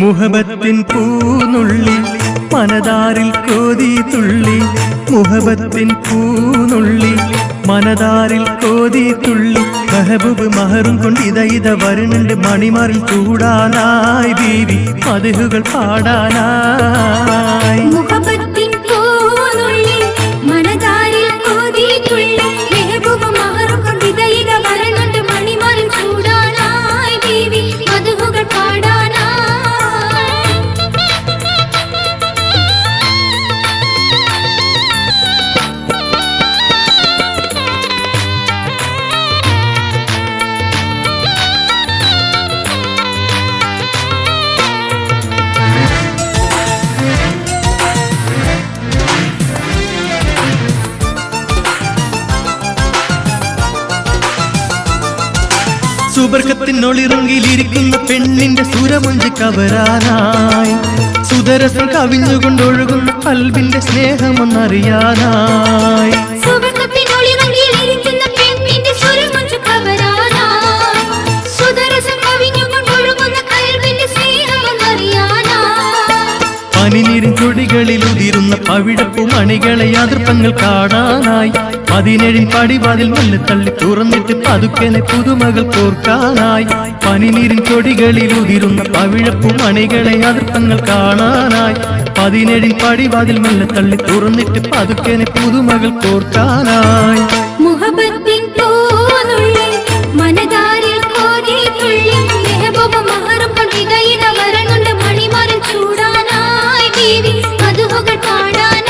മുഹബത്തിൻ പൂനുള്ളി മനതാരിൽ കോതി തുള്ളി മുഹബത്തിൻ പൂനുള്ളി മനതാരിൽ കോതി തുള്ളി മെഹബൂബ് മഹറും കൊണ്ട് ഇത ഇത വരുന്നുണ്ട് മണിമാറിൽ ചൂടാനായി ബീവി മതിഹുകൾ പാടാനായി മുഹബത്തിൻ പൂനുള്ളി മനതാരിൽ കോതിയിട്ടുള്ളി മെഹബൂബ മഹറും കൊണ്ടിത ഇത വരണുണ്ട് മണിമാറിൽ ചൂടാനായി ബീവി മധുഹുകൾ പാടാനായി സുബർക്കത്തിനൊളിറങ്ങിലിരിക്കുന്ന പെണ്ണിന്റെ സുരമൊഞ്ച് കവരാനായി സുതരസം കവിഞ്ഞുകൊണ്ടൊഴുകുന്ന കൽവിന്റെ സ്നേഹമൊന്നറിയാനായി സുബർക്കത്തിനൊളിവങ്കിലിരിക്കുന്ന പെണ്ണിന്റെ സ്വരമൊഞ്ചു കവരാനായി. സുദരസം കവിഞ്ഞുകൊണ്ടൊഴുകുന്ന കൽവിന്റെ സ്നേഹമെന്നറിയാനായി. പനിനീരിൻ ചൊടികളിൽ ഉതിരുന്ന പവിഴപ്പൂ മണികളെ യാതൃപ്പങ്ങൾ കാണാനായി പതിനേഴിൻ പടിവാതിൽ മെല്ലെ തള്ളി തുറന്നിട്ട് പതുക്കനെ പുതുമകൾ കോർക്കാനായി പനിനീരിൻ ചൊടികളിൽ ഉതിരുന്ന പവിഴപ്പൂ മണികളെ യാതൃപ്പങ്ങൾ കാണാനായി പതിനേഴിൻ പടിവാതിൽ മെല്ലെ തള്ളി തുറന്നിട്ട് പതുക്കനെ പുതുമകൾ കോർക്കാനായി മുഹബത്തിൻ പൂനുള്ളി മനതാരിൽ കോതിയിട്ടുള്ളി മെഹബൂബ മഹറും കൊണ്ടിതയിത വരണുണ്ട് മണിമാറിൽ ചൂടാനായി ബീവി മധുഹുകൾ പാടാനായി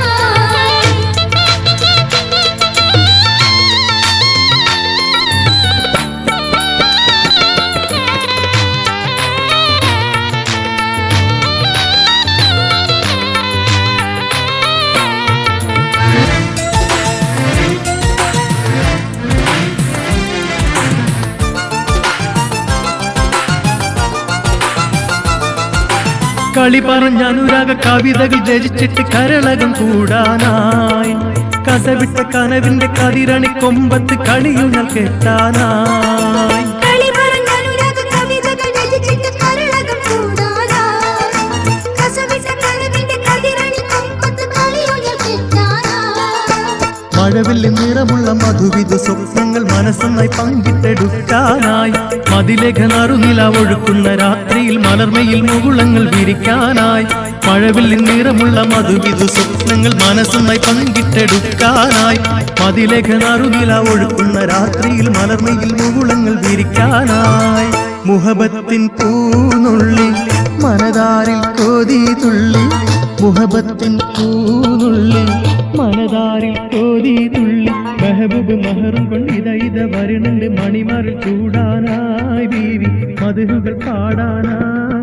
കളി പറഞ്ഞ അനുരാഗ കവിതകൾ രചിച്ചിട്ട് കരളകം കൂടാനായി കഥവിട്ട കനവിന്റെ കതിരണി കൊമ്പത്ത് കളിയുണൽ കെട്ടാനായി കളി പറഞ്ഞ അനുരാഗ കവിതകൾ രചിച്ചിട്ട് കരളകം കൂടാനായി. കസവിട്ട കനവിന്റെ കതിരണി കൊമ്പത്ത് കളിയുയർ കെട്ടാനായി. മഴവില്ല് നിറമുള്ള മധുവിധ സ്വപ്നങ്ങൾ മനസ്സൊന്നായി പങ്കിട്ടെടുക്കാനായി മതിലേഖ നറുനില ഒഴുക്കുന്ന രാത്രിയിൽ മലർമയിൽ മുകുളങ്ങൾ വിരിക്കാനായി മഴവില്ലിൻ നിറമുള്ള മധുവിധ സ്വപ്നങ്ങൾ മനസ്സൊന്നായി പങ്കിട്ടെടുക്കാനായി മതിലേഖ നറുനില ഒഴുക്കുന്ന രാത്രിയിൽ മലർമയിൽ മുകുളങ്ങൾ വിരിക്കാനായി മുഹബത്തിൻ പൂനുള്ളി മനതാരിൽ കോതി തുള്ളി മുഹബത്തിൻ പൂനുള്ളി മനതാരിൽ കോതി തുള്ളി മെഹബൂബ് മഹറും കൊണ്ട് ഇത ഇത വരുന്നുണ്ട് മണിമാറിൽ ചൂടാനായി ബീവി മധുഹുകൾ പാടാനായി